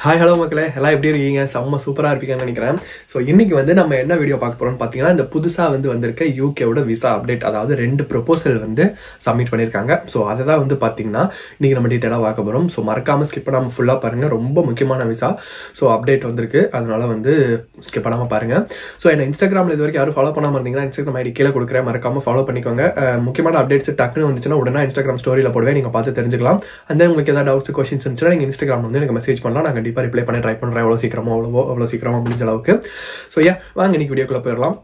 hi hello மக்களே எல்லாம் எப்படி இருக்கீங்க செம்ம சூப்பராக இருப்பீங்கன்னு நினைக்கிறேன் ஸோ இன்னைக்கு வந்து நம்ம என்ன வீடியோ பார்க்க போறோம்னு பார்த்தீங்கன்னா இந்த புதுசாக வந்து வந்திருக்க யூகேவோட விசா அப்டேட் அதாவது ரெண்டு ப்ரொபோசல் வந்து சப்மிட் பண்ணியிருக்காங்க ஸோ அதை தான் வந்து பார்த்தீங்கன்னா இன்னைக்கு நம்ம டீட்டெயிலாக பார்க்க போகிறோம் ஸோ மறக்காம ஸ்கிப் பண்ணாமல் ஃபுல்லாக பாருங்க ரொம்ப முக்கியமான விசா ஸோ அப்டேட் வந்திருக்கு அதனால வந்து ஸ்கிப் பண்ணாமல் பாருங்க ஸோ என்ன இன்ஸ்டாகிராமில் இது வரைக்கும் யாரும் ஃபாலோ பண்ணாமல் இருந்தீங்கன்னா இன்ஸ்டாகிராம் ஐடி கீழே கொடுக்குறேன் மறக்காம ஃபாலோ பண்ணிக்கோங்க அஹ் முக்கியமான அப்டேட்ஸ் டக்குன்னு வந்துச்சுன்னா உடனே இன்ஸ்டாகிராம் ஸ்டோரியில் போடுவேன் நீங்கள் பார்த்து தெரிஞ்சுக்கலாம் அந்த உங்களுக்கு ஏதாவது டவுட்ஸ் கொஸ்டின்ஸ் இருந்துச்சுன்னா நீங்கள் இன்ஸ்டாகிராம் வந்து எனக்கு மெசேஜ் பண்ணலாம் நான் கண்டிப்பாக ரிப்ளை பண்ண ட்ரை பண்ணுறேன் எவ்வளோ சீக்கிரமோ அவ்வளோ அவ்வளோ சீக்கிரமா முடிஞ்ச அளவுக்கு ஸோ ஏன் வாங்க இன்னைக்கு வீடியோக்குள்ளே போயிடலாம்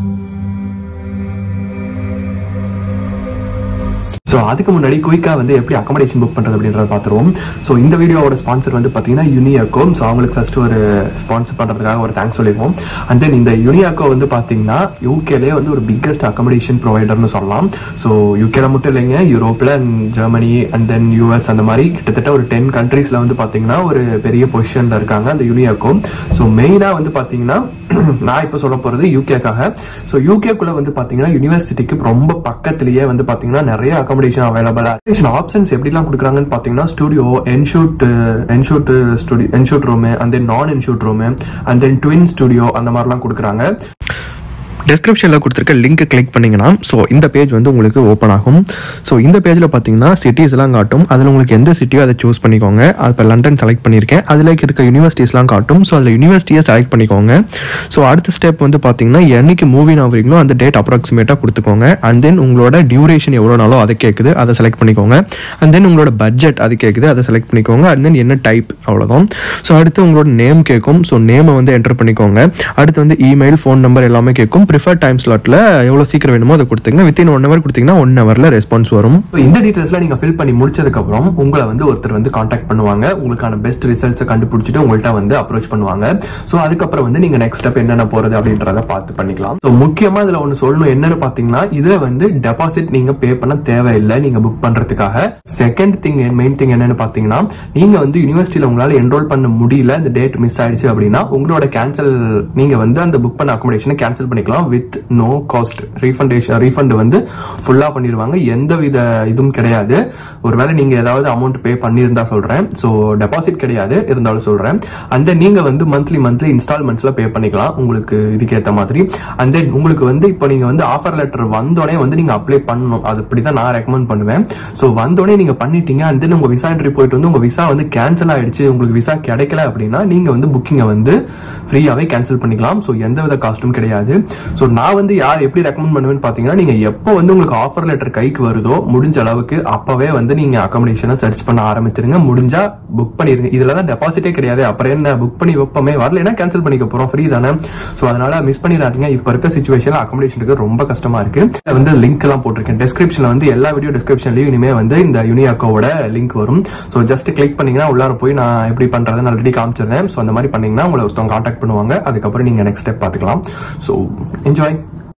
ஸோ அதுக்கு முன்னாடி குயிக்காக வந்து எப்படி அகாமடேஷன் புக் பண்ணுறது அப்படின்றத பார்த்துருவோம் ஸோ இந்த வீடியோவோட ஸ்பான்சர் வந்து பார்த்தீங்கன்னா யுனியாக்கோ ஸோ அவங்களுக்கு ஃபர்ஸ்ட் ஒரு ஸ்பான்சர் பண்ணுறதுக்காக ஒரு தேங்க்ஸ் சொல்லிடுவோம் அண்ட் தென் இந்த யுனியாக்கோ வந்து பார்த்தீங்கன்னா யூகேலே வந்து ஒரு பிக்கஸ்ட் அகாமடேஷன் ப்ரொவைடர்னு சொல்லலாம் ஸோ யூகேல மட்டும் இல்லைங்க யூரோப்பில் and Germany and then US அந்த மாதிரி கிட்டத்தட்ட ஒரு டென் கண்ட்ரீஸில் வந்து பார்த்தீங்கன்னா ஒரு பெரிய பொசிஷனில் இருக்காங்க அந்த யுனியாக்கோ ஸோ மெயினாக வந்து பார்த்தீங்கன்னா நான் இப்போ சொல்ல போகிறது யூகேக்காக ஸோ யூகேக்குள்ள வந்து பார்த்தீங்கன்னா யூனிவர்சிட்டிக்கு ரொம்ப பக்கத்துலயே வந்து பார்த்தீங்கன்னா நிறைய அகாமடேஷன் அவைலபிளா ஆப்ஷன்ஸ் எப்படிலாம் கொடுக்குறாங்கன்னு பார்த்தீங்கன்னா studio ensuite ensuite studio ensuite room and then non ensuite room and then twin studio அந்த மாதிரிலாம் கொடுக்குறாங்க டிஸ்கிரிப்ஷனில் கொடுத்துருக்க லிங்க் கிளிக் பண்ணிங்கன்னா ஸோ இந்த பேஜ் வந்து உங்களுக்கு ஓப்பன் ஆகும் ஸோ இந்த பேஜில் பார்த்தீங்கன்னா சிட்டிஸ்லாம் காட்டும் அதில் உங்களுக்கு எந்த சிட்டியோ அதை சூஸ் பண்ணிக்கோங்க அது இப்போ லண்டன் செலக்ட் பண்ணியிருக்கேன் அதில் இருக்க யூனிவர்சிட்டிஸ்லாம் காட்டும் ஸோ அதில் யூனிவர்சிட்டியை செலக்ட் பண்ணிக்கோங்க ஸோ அடுத்த ஸ்டெப் வந்து பார்த்தீங்கன்னா என்னைக்கு மூவின் ஆகுறீங்களோ அந்த டேட் அப்ராக்சிமேட்டாக கொடுத்துக்கோங்க அண்ட் தென் உங்களோட டியூரேஷன் எவ்வளோ நாளோ அதை கேட்குது அதை செலக்ட் பண்ணிக்கோங்க அண்ட் தென் உங்களோட பட்ஜெட் அது கேட்குது அதை செலக்ட் பண்ணிக்கோங்க அண்ட் தென் என்ன டைப் அவ்வளோதான் ஸோ அடுத்து உங்களோட நேம் கேட்கும் ஸோ நேமை வந்து என்டர் பண்ணிக்கோங்க அடுத்து வந்து இமெயில் ஃபோன் நம்பர் எல்லாமே கேட்கும் ப்ரிஃபர் டைம் ஸ்லாட்டில் எவ்வளோ சீக்கிரம் வேணுமோ அதை கொடுத்துங்க வித்தின் ஒன் ஹவர் கொடுத்தீங்கன்னா ஒன் ஹவரில் ரெஸ்பான்ஸ் வரும் இந்த டீட்டெயில்ஸ்லாம் நீங்கள் ஃபில் பண்ணி முடிச்சதுக்கப்புறம் உங்களை வந்து ஒருத்தர் வந்து காண்டாக்ட் பண்ணுவாங்க உங்களுக்கான பெஸ்ட் ரிசல்ட்ஸை கண்டுபிடிச்சிட்டு உங்கள்கிட்ட வந்து அப்ரோச் பண்ணுவாங்க ஸோ அதுக்கப்புறம் வந்து நீங்கள் நெக்ஸ்ட் ஸ்டெப் என்னென்ன போகிறது அப்படின்றத பார்த்து பண்ணிக்கலாம் ஸோ முக்கியமாக இதில் ஒன்று சொல்லணும் என்னன்னு பார்த்தீங்கன்னா இதில் வந்து டெபாசிட் நீங்கள் பே பண்ண தேவையில்லை நீங்கள் புக் பண்ணுறதுக்காக செகண்ட் திங் மெயின் திங் என்னன்னு பார்த்தீங்கன்னா நீங்கள் வந்து யூனிவர்சிட்டியில் உங்களால் என்ரோல் பண்ண முடியல இந்த டேட் மிஸ் ஆயிடுச்சு அப்படின்னா உங்களோட கேன்சல் நீங்கள் வந்து அந்த புக் பண்ண அக்கோமடேஷனை கேன்சல் பண்ணிக்கலாம் வித் நோ காஸ்ட் ரீஃபண்டேஷன் ரீஃபண்ட் வந்து ஃபுல்லாக பண்ணிடுவாங்க எந்த வித இதுவும் கிடையாது ஒருவேளை நீங்கள் ஏதாவது அமௌண்ட் பே பண்ணியிருந்தா சொல்கிறேன் ஸோ டெபாசிட் கிடையாது இருந்தாலும் சொல்கிறேன் அண்ட் தென் நீங்கள் வந்து மந்த்லி மந்த்லி இன்ஸ்டால்மெண்ட்ஸில் பே பண்ணிக்கலாம் உங்களுக்கு இதுக்கேற்ற மாதிரி அண்ட் தென் உங்களுக்கு வந்து இப்போ நீங்கள் வந்து ஆஃபர் லெட்டர் வந்தோடனே வந்து நீங்கள் அப்ளை பண்ணணும் அது அப்படி தான் நான் ரெக்கமெண்ட் பண்ணுவேன் ஸோ வந்தோடனே நீங்கள் பண்ணிட்டீங்க அண்ட் தென் உங்கள் விசா என்ட்ரி போயிட்டு வந்து உங்கள் விசா வந்து கேன்சல் ஆயிடுச்சு உங்களுக்கு விசா கிடைக்கல அப்படின்னா நீங்கள் வந்து புக்கிங்கை வந்து ஃப்ரீயாகவே கேன்சல் பண்ணிக்கலாம் ஸோ எந்த வித காஸ்ட்டும் கிடையாது ஸோ நான் வந்து யார் எப்படி ரெக்கமெண்ட் பண்ணுவேன்னு பார்த்தீங்கன்னா நீங்கள் எப்போ வந்து உங்களுக்கு ஆஃபர் லெட்டர் கைக்கு வருதோ முடிஞ்ச அளவுக்கு அப்போவே வந்து நீங்கள் அக்காமடேஷனை சர்ச் பண்ண ஆரம்பிச்சிருங்க முடிஞ்சா புக் பண்ணிருங்க இதில் தான் டெபாசிட்டே கிடையாது அப்புறம் என்ன புக் பண்ணி வைப்போமே வரலைன்னா கேன்சல் பண்ணிக்க போகிறோம் ஃப்ரீ தானே ஸோ அதனால மிஸ் பண்ணிடாதீங்க இப்போ இருக்க சுச்சுவேஷனில் அக்காமடேஷனுக்கு ரொம்ப கஷ்டமா இருக்கு இதுல வந்து லிங்க் எல்லாம் போட்டிருக்கேன் டிஸ்கிரிப்ஷனில் வந்து எல்லா வீடியோ டிஸ்கிரிப்ஷன்லையும் இனிமே வந்து இந்த யூனியாக்கோட லிங்க் வரும் ஸோ ஜஸ்ட் கிளிக் பண்ணீங்கன்னா உள்ளார போய் நான் எப்படி பண்றதுன்னு ஆல்ரெடி காமிச்சிருந்தேன் ஸோ அந்த மாதிரி பண்ணீங்கன்னா உங்களை ஒருத்தவங்க காண்டாக்ட் பண்ணுவாங்க அதுக்கப்புறம் நீங்க நெக்ஸ்ட் ஸ்டெப் பார்த்துக்கலாம் ஸோ என்ஜாய்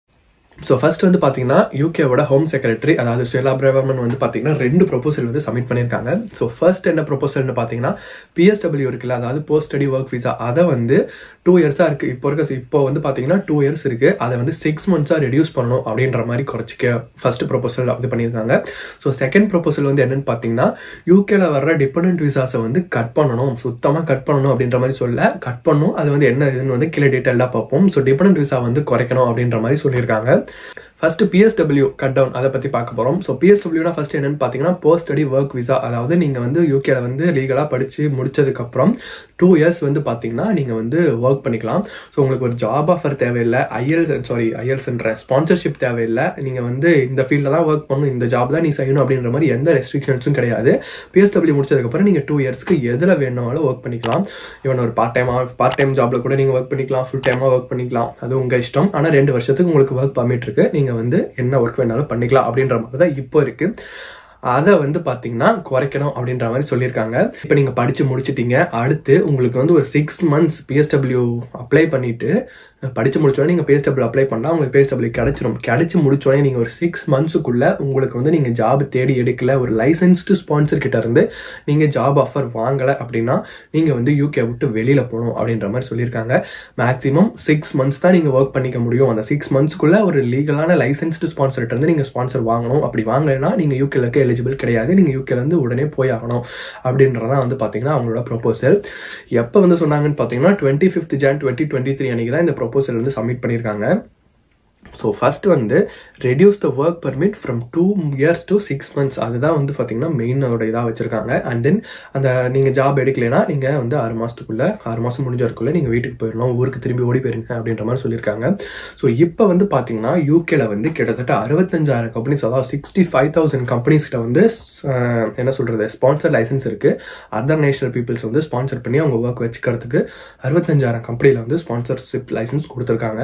ஸோ ஃபர்ஸ்ட் வந்து பார்த்தீங்கன்னா யூகேவோட ஹோம் செக்ரட்டரி அதாவது சுயலா பிரேவர்மன் வந்து பார்த்தீங்கன்னா ரெண்டு ப்ரொபோசல் வந்து சப்மிட் பண்ணியிருக்காங்க ஸோ ஃபர்ஸ்ட் என்ன ப்ரொபோசல்னு பார்த்தீங்கன்னா பிஎஸ்டபிள்யூ இருக்குல்ல அதாவது போஸ்ட் ஸ்டடி ஒர்க் விசா அதை வந்து டூ இயர்ஸாக இருக்குது இப்போ இருக்க இப்போ வந்து பார்த்தீங்கன்னா டூ இயர்ஸ் இருக்குது அதை வந்து சிக்ஸ் மந்த்ஸாக ரெடியூஸ் பண்ணணும் அப்படின்ற மாதிரி குறைச்சிக்க ஃபர்ஸ்ட் ப்ரொபோசல் இது பண்ணியிருக்காங்க ஸோ செகண்ட் ப்ரொபோசல் வந்து என்னன்னு பார்த்தீங்கன்னா யூகேல வர்ற டிபெண்ட் விசாஸை வந்து கட் பண்ணணும் சுத்தமாக கட் பண்ணணும் அப்படின்ற மாதிரி சொல்ல கட் பண்ணணும் அது வந்து என்ன இதுன்னு வந்து கீழே டீட்டெயிலாக பார்ப்போம் ஸோ டிபெண்ட் விசா வந்து குறைக்கணும் அப்படின்ற மாதிரி சொல்லியிருக்காங்க ஃபர்ஸ்ட் பிஎஸ்டபிள்யூ கட் டவுன் அதை பற்றி பார்க்க போகிறோம் ஸோ பிஎஸ்டபிள்யூனா ஃபர்ஸ்ட் என்னன்னு பார்த்தீங்கன்னா போஸ்ட் ஸ்டடி ஒர்க் விசா அதாவது நீங்கள் வந்து யூகேல வந்து லீகலாக படித்து முடிச்சதுக்கப்புறம் டூ இயர்ஸ் வந்து பார்த்தீங்கன்னா நீங்கள் வந்து ஒர்க் பண்ணிக்கலாம் ஸோ உங்களுக்கு ஒரு ஜாப் ஆஃபர் தேவையில்லை ஐஎல் சாரி ஐஎல்ஸ்ன்ற ஸ்பான்சர்ஷிப் தேவையில்லை நீங்கள் வந்து இந்த ஃபீல்டில் தான் ஒர்க் பண்ணணும் இந்த ஜாப் தான் நீ செய்யணும் அப்படின்ற மாதிரி எந்த ரெஸ்ட்ரிக்ஷன்ஸும் கிடையாது பிஎஸ்டபிள்யூ முடிச்சதுக்கப்புறம் நீங்கள் டூ இயர்ஸ்க்கு எதில் வேணுமாலும் ஒர்க் பண்ணிக்கலாம் இவன் ஒரு பார்ட் டைமாக பார்ட் டைம் ஜாப்ல கூட நீங்கள் ஒர்க் பண்ணிக்கலாம் ஃபுல் டைமாக ஒர்க் பண்ணிக்கலாம் அது உங்கள் இஷ்டம் ஆனால் ரெண்டு வருஷத்துக்கு உங்களுக்கு ஒர்க் பர்மிட் இருக்கு நீங்கள் வந்து என்ன ஒர்க் வேணாலும் பண்ணிக்கலாம் அப்படின்ற மாதிரி தான் இப்போ இருக்கு அதை வந்து பார்த்தீங்கன்னா குறைக்கணும் அப்படின்ற மாதிரி சொல்லியிருக்காங்க இப்போ நீங்கள் படித்து முடிச்சிட்டீங்க அடுத்து உங்களுக்கு வந்து ஒரு சிக்ஸ் மந்த்ஸ் பிஎஸ்டபிள்யூ அப்ளை பண்ணிட்டு படிச்சு முடிச்சோடனே நீங்கள் பே ஸ்டபிள் அப்ளை பண்ணால் உங்களுக்கு பே ஸ்டபிள் கிடைச்சிரும் கிடைச்சி முடிச்சோடனே நீங்கள் ஒரு சிக்ஸ் மந்த்ஸுக்குள்ள உங்களுக்கு வந்து நீங்கள் ஜாப் தேடி எடுக்கல ஒரு லைசன்ஸ்டு ஸ்பான்சர் கிட்ட இருந்து நீங்கள் ஜாப் ஆஃபர் வாங்கலை அப்படின்னா நீங்கள் வந்து யூகே விட்டு வெளியில் போகணும் அப்படின்ற மாதிரி சொல்லியிருக்காங்க மேக்ஸிமம் சிக்ஸ் மந்த்ஸ் தான் நீங்கள் ஒர்க் பண்ணிக்க முடியும் அந்த சிக்ஸ் மந்த்ஸ்க்குள்ள ஒரு லீகலான லைசன்ஸ்டு ஸ்பான்சர்கிட்ட இருந்து நீங்கள் ஸ்பான்சர் வாங்கணும் அப்படி வாங்கலைன்னா நீங்கள் யூகேல இருக்க எலிஜிபிள் கிடையாது நீங்கள் யூகேல இருந்து உடனே போய் ஆகணும் அப்படின்றதான் வந்து பார்த்தீங்கன்னா அவங்களோட ப்ரொபோசல் எப்போ வந்து சொன்னாங்கன்னு பார்த்தீங்கன்னா twenty fifth Jan twenty twenty three அன்னைக்கு தான் இந்த ப்ரொபோசல் வந்து சப்மிட் பண்ணியிருக்காங்க ஸோ ஃபர்ஸ்ட் வந்து reduce the work permit from two years to six months அதுதான் வந்து பார்த்தீங்கன்னா மெயினோட இதாக வச்சிருக்காங்க அண்ட் தென் அந்த நீங்கள் ஜாப் எடுக்கலைன்னா நீங்கள் வந்து ஆறு மாதத்துக்குள்ள ஆறு மாதம் முடிஞ்சவருக்குள்ள நீங்கள் வீட்டுக்கு போயிடலாம் ஊருக்கு திரும்பி ஓடி போயிருங்க அப்படின்ற மாதிரி சொல்லியிருக்காங்க ஸோ இப்போ வந்து பார்த்தீங்கன்னா யூகேல வந்து கிட்டத்தட்ட அறுபத்தஞ்சாயிரம் கம்பெனிஸ் அதாவது சிக்ஸ்டி ஃபைவ் தௌசண்ட் கம்பெனிஸ் கிட்ட வந்து அஹ், என்ன சொல்கிறது ஸ்பான்சர் லைசன்ஸ் இருக்குது அதர் நேஷனல் பீப்புள்ஸ் வந்து ஸ்பான்சர் பண்ணி அவங்க ஒர்க் வச்சுக்கிறதுக்கு அறுபத்தஞ்சாயிரம் கம்பெனியில் வந்து ஸ்பான்சர்ஷிப் லைசன்ஸ் கொடுத்துருக்காங்க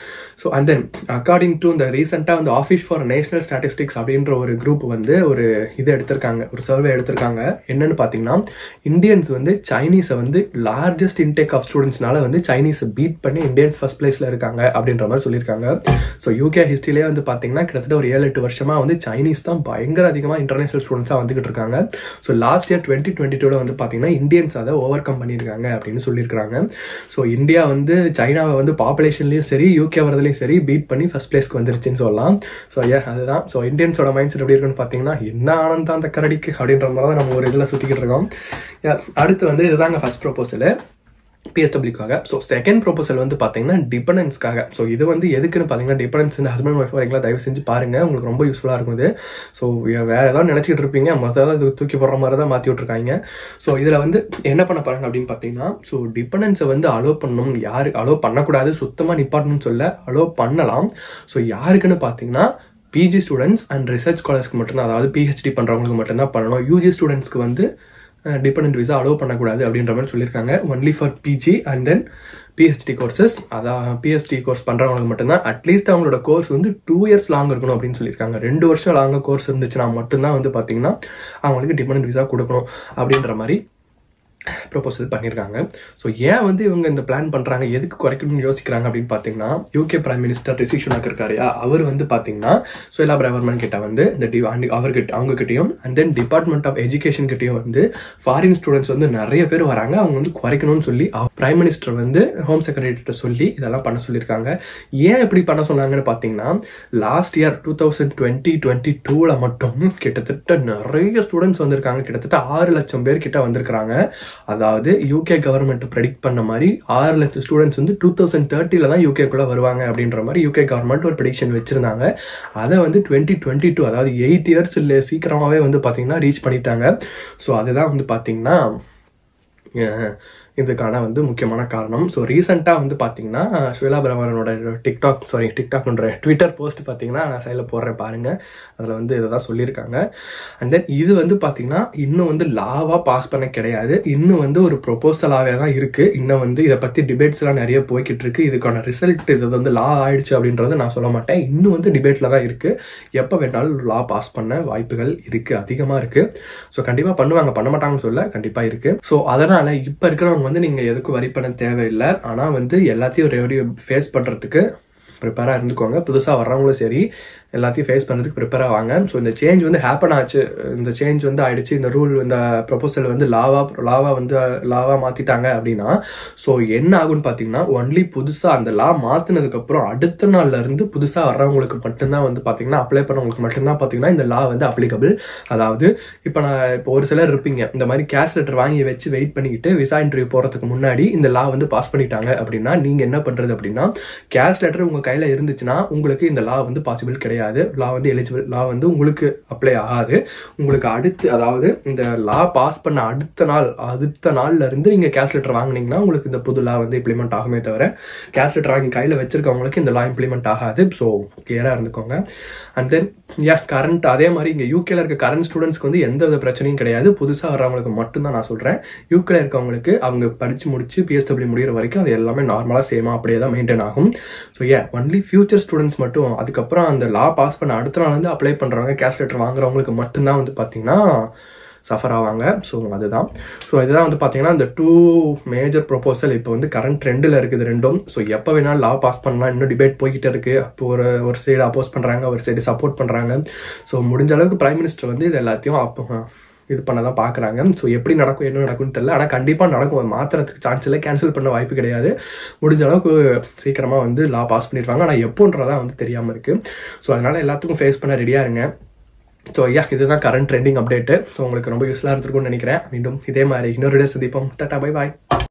so and then according to இந்த ரீசெண்டாக வந்து ஆஃபீஸ் ஃபார் நேஷனல் ஸ்டாட்டிஸ்டிக்ஸ் அப்படின்ற ஒரு குரூப் வந்து ஒரு இது எடுத்திருக்காங்க ஒரு சர்வே எடுத்திருக்காங்க என்னன்னு பார்த்தீங்கன்னா இந்தியன்ஸ் வந்து சைனீஸை வந்து லார்ஜஸ்ட் இன்டேக் ஆஃப் ஸ்டூடெண்ட்ஸ்னால வந்து சைனீஸை பீட் பண்ணி இந்தியன்ஸ் ஃபர்ஸ்ட் பிளேஸில் இருக்காங்க அப்படின்ற மாதிரி சொல்லியிருக்காங்க ஸோ யூகே ஹிஸ்ட்ரியிலே வந்து பார்த்தீங்கன்னா கிட்டத்தட்ட ஒரு ஏழு எட்டு வருஷமாக வந்து சைனீஸ் தான் பயங்கர அதிகமாக இன்டர்நேஷனல் ஸ்டூடெண்ட்ஸாக வந்துகிட்டு இருக்காங்க so last year twenty twenty டூவில் வந்து பார்த்தீங்கன்னா இந்தியன்ஸ் அதை ஓவர் கம் பண்ணியிருக்காங்க அப்படின்னு சொல்லியிருக்காங்க ஸோ இந்தியா வந்து சைனாவை வந்து பாப்புலேஷன்லேயும் சரி யூகே வரதுலையும் சரி பீட் பண்ணி ஃபர்ஸ்ட் பிளேஸ்க்கு வந்துருச்சுன்னு சொல்லலாம் ஸோ ஏ அதுதான் ஸோ இந்தியன்ஸோட மைண்ட் செட் எப்படி இருக்குன்னு பார்த்தீங்கன்னா என்ன ஆனந்தம் அந்த கரடிக்கு அப்படின்ற மாதிரி தான் நம்ம ஒரு இதில் சுற்றிக்கிட்டு இருக்கோம் Yeah, அடுத்து வந்து இதுதாங்க ஃபர்ஸ்ட் ப்ரோபோசலு பிஎஸ்டபிள்யூக்காக ஸோ செகண்ட் ப்ரோபோசல் வந்து பார்த்தீங்கன்னா டிபெண்டன்ஸ்க்காக ஸோ இது வந்து எதுக்குன்னு பார்த்தீங்கன்னா டிபெண்டன்ஸ் இந்த ஹஸ்பண்ட் ஒய்ஃப் வரைக்கும் தயவு செஞ்சு பாருங்க உங்களுக்கு ரொம்ப யூஸ்ஃபுல்லாக இருக்கும் இது ஸோ வேற ஏதாவது நினச்சிட்டு இருப்பீங்க மொத்தம் இது தூக்கி போடுற மாதிரி தான் மாற்றி விட்ருக்காங்க ஸோ இதில் வந்து என்ன பண்ண போறாங்க அப்படின்னு பார்த்தீங்கன்னா ஸோ டிபெண்டன்ஸை வந்து அலோவ் பண்ணணும் யாரு அலோவ் பண்ணக்கூடாது சுத்தமாக நிப்பாட்டணும்னு சொல்ல அலோவ் பண்ணலாம் ஸோ யாருக்குன்னு பார்த்தீங்கன்னா பிஜி ஸ்டூடெண்ட்ஸ் அண்ட் ரிசர்ச் ஸ்காலர்ஸ்க்கு மட்டும்தான் அதாவது பிஹெச்டி பண்ணுறவங்களுக்கு மட்டும்தான் பண்ணணும் யூஜி ஸ்டூடெண்ட்ஸ்க்கு வந்து டிபெண்ட் விசா அலோவ் பண்ணக்கூடாது அப்படின்ற மாதிரி சொல்லியிருக்காங்க only for PG and then PhD courses அதான் பிஹெச்டி கோர்ஸ் பண்ணுறவங்களுக்கு மட்டும்தான் அட்லீஸ்ட் அவங்களோட கோர்ஸ் வந்து டூ இயர்ஸ் லாங் இருக்கணும் அப்படின்னு சொல்லியிருக்காங்க ரெண்டு வருஷம் லாங்க கோர்ஸ் இருந்துச்சுன்னா மட்டும்தான் வந்து பார்த்தீங்கன்னா அவங்களுக்கு டிபெண்ட் விசா கொடுக்கணும் அப்படின்ற மாதிரி ப்ரொபோசல் பண்ணியிருக்காங்க ஸோ ஏன் வந்து இவங்க இந்த பிளான் பண்ணுறாங்க எதுக்கு குறைக்கணும்னு யோசிக்கிறாங்க அப்படின்னு பார்த்தீங்கன்னா UK prime minister Rishi Sunak இருக்காருயா அவர் வந்து பார்த்தீங்கன்னா சுயலா பிரவர்மன் கிட்ட வந்து இந்த டி அண்ட் அவர்கிட்ட அவங்க கிட்டயும் and then department of education கிட்டயும் வந்து ஃபாரின் ஸ்டூடெண்ட்ஸ் வந்து நிறைய பேர் வராங்க அவங்க வந்து குறைக்கணும்னு சொல்லி பிரைம் மினிஸ்டர் வந்து ஹோம் செக்ரட்டரிட்ட சொல்லி இதெல்லாம் பண்ண சொல்லியிருக்காங்க ஏன் இப்படி பண்ண சொன்னாங்கன்னு பார்த்தீங்கன்னா last year two thousand twenty twenty டூவில் மட்டும் கிட்டத்தட்ட நிறைய ஸ்டூடெண்ட்ஸ் வந்திருக்காங்க கிட்டத்தட்ட ஆறு லட்சம் பேர் கிட்ட வந்திருக்காங்க அதாவது யூகே கவர்மெண்ட் ப்ரெடிக்ட் பண்ண மாதிரி ஆறு லட்சம் ஸ்டூடெண்ட்ஸ் வந்து டூ தௌசண்ட் தேர்ட்டியில் தான் யூகேக்குள்ளே வருவாங்க அப்படின்ற மாதிரி யூகே கவர்மெண்ட் ஒரு ப்ரெடிக்ஷன் வச்சிருந்தாங்க அதை வந்து டுவெண்ட்டி டுவெண்ட்டி டூ அதாவது எயிட் இயர்ஸ் இல்லை சீக்கிரமாகவே வந்து பார்த்தீங்கன்னா ரீச் பண்ணிட்டாங்க ஸோ அதுதான் வந்து பார்த்தீங்கன்னா அஹ், இதுக்கான வந்து முக்கியமான காரணம் ஸோ ரீசெண்டாக வந்து பார்த்தீங்கன்னா ஸ்வேலா பிரமரனோட டிக்டாக் சாரி டிக்டாக்ன்ற ட்விட்டர் போஸ்ட் பார்த்தீங்கன்னா நான் சைடில் போடுறேன் பாருங்க அதில் வந்து இதை தான் சொல்லியிருக்காங்க அண்ட் தென் இது வந்து பார்த்தீங்கன்னா இன்னும் வந்து லாவாக பாஸ் பண்ண கிடையாது இன்னும் வந்து ஒரு ப்ரொபோசலாகவே தான் இருக்குது இன்னும் வந்து இதை பற்றி டிபேட்ஸ்லாம் நிறைய போய்கிட்டு இருக்கு இதுக்கான ரிசல்ட் இது வந்து லா ஆயிடுச்சு அப்படின்றத நான் சொல்ல மாட்டேன் இன்னும் வந்து டிபேட்டில் தான் இருக்குது எப்போ வேணாலும் லா பாஸ் பண்ண வாய்ப்புகள் இருக்குது அதிகமாக இருக்குது ஸோ கண்டிப்பாக பண்ணுவாங்க பண்ண மாட்டாங்கன்னு சொல்ல கண்டிப்பாக இருக்குது ஸோ அதனால் இப்போ இருக்கிறவங்க வந்து நீங்கள் எதுக்கும் வரி பண்ண தேவையில்லை ஆனால் வந்து எல்லாத்தையும் ரெடி ஃபேஸ் பண்ணுறதுக்கு ப்ரிப்பேராக இருந்துக்கோங்க புதுசாக வர்றவங்களும் சரி எல்லாத்தையும் ஃபேஸ் பண்ணுறதுக்கு ப்ரிப்பேராக வாங்க ஸோ இந்த சேஞ்ச் வந்து ஹேப்பன் ஆச்சு இந்த சேஞ்ச் வந்து ஆயிடுச்சு இந்த ரூல் இந்த ப்ரொபோசல் வந்து லாவா லாவா வந்து லாவா மாற்றிட்டாங்க அப்படின்னா ஸோ என்ன ஆகும்னு பார்த்தீங்கன்னா ஒன்லி புதுசாக அந்த லா மாற்றினதுக்கப்புறம் அடுத்த நாள்ல இருந்து புதுசாக வர்றவங்களுக்கு மட்டும்தான் வந்து பார்த்தீங்கன்னா அப்ளை பண்ணவங்களுக்கு மட்டும்தான் பார்த்தீங்கன்னா இந்த லா வந்து அப்ளிகபிள் அதாவது இப்போ நான் இப்போ ஒரு சிலர் இருப்பீங்க இந்த மாதிரி கேஷ் லெட்டர் வாங்கி வச்சு வெயிட் பண்ணிக்கிட்டு விசா இன்டர்வியூ போகிறதுக்கு முன்னாடி இந்த லா வந்து பாஸ் பண்ணிட்டாங்க அப்படின்னா நீங்கள் என்ன பண்ணுறது அப்படின்னா கேஷ் லெட்டர் உங்கள் கையில் இருந்துச்சுன்னா உங்களுக்கு இந்த லா வந்து பாசிபிள் கிடையாது லா வந்து எலிஜிபிள் லா வந்து உங்களுக்கு அப்ளை ஆகாது உங்களுக்கு அடுத்து அதாவது இந்த லா பாஸ் பண்ண அடுத்த நாள் அடுத்த நாள்ல இருந்து நீங்கள் கேஷ் லெட்டர் வாங்குனீங்கன்னா உங்களுக்கு இந்த புது லா வந்து இம்ப்ளிமெண்ட் ஆகுமே தவிர கேஷ் லெட்டர் வாங்கி கையில் வச்சிருக்கவங்களுக்கு இந்த லா இம்ப்ளிமெண்ட் ஆகாது ஸோ கிளியராக இருந்துக்கோங்க அண்ட் தென் யா கரண்ட் அதே மாதிரி இங்கே யூகேல இருக்க கரண்ட் ஸ்டூடெண்ட்ஸ்க்கு வந்து எந்த வித பிரச்சனையும் கிடையாது புதுசாக வர்றவங்களுக்கு மட்டும்தான் நான் சொல்கிறேன் யூகேல இருக்கவங்களுக்கு அவங்க படித்து முடிச்சு பிஎஸ்டபிள்யூ முடிகிற வரைக்கும் அது எல்லாமே நார்மலாக சேமாக அப்படியே தான் மெயின்டைன் ஆகும் so a only future students மட்டும் அதுக்கப்புறம் அந்த லா பாஸ் பண்ண அடுத்த நாள் வந்து அப்ளை பண்ணுறவங்க கேஷ் லெட்டர் வாங்குறவங்களுக்கு மட்டும்தான் வந்து பார்த்தீங்கன்னா சஃபர் ஆவாங்க ஸோ அதுதான் ஸோ இதுதான் வந்து பார்த்தீங்கன்னா இந்த டூ மேஜர் ப்ரொபோசல் இப்போ வந்து கரண்ட் ட்ரெண்டில் இருக்குது ரெண்டும் ஸோ எப்போ வேணாலும் லா பாஸ் பண்ணலாம் இன்னும் டிபேட் போய்கிட்டு இருக்கு அப்போ ஒரு ஒரு சைடு அப்போஸ் பண்ணுறாங்க ஒரு சைடு சப்போர்ட் பண்ணுறாங்க ஸோ முடிஞ்ச அளவுக்கு பிரைம் மினிஸ்டர் வந்து இது எல்லாத்தையும் அப்போ இது பண்ண தான் பார்க்குறாங்க ஸோ எப்படி நடக்கும் என்ன நடக்கும்னு தெரியல ஆனால் கண்டிப்பாக நடக்கும் அது மாற்றுறதுக்கு சான்ஸ் இல்லை கேன்சல் பண்ண வாய்ப்பு கிடையாது முடிஞ்ச அளவுக்கு சீக்கிரமாக வந்து லா பாஸ் பண்ணிடுவாங்க ஆனால் எப்போன்றதான் வந்து தெரியாமல் இருக்குது ஸோ அதனால் எல்லாத்துக்கும் ஃபேஸ் பண்ண ரெடியாக இருங்க ஸோ ஐயா இதுதான் கரண்ட் ட்ரெண்டிங் அப்டேட்டு ஸோ உங்களுக்கு ரொம்ப யூஸ்ஃபுல்லாக இருந்திருக்கும்னு நினைக்கிறேன் மீண்டும் இதே மாதிரி இன்னொரு டே சந்திப்போம் டாட்டா பை பாய்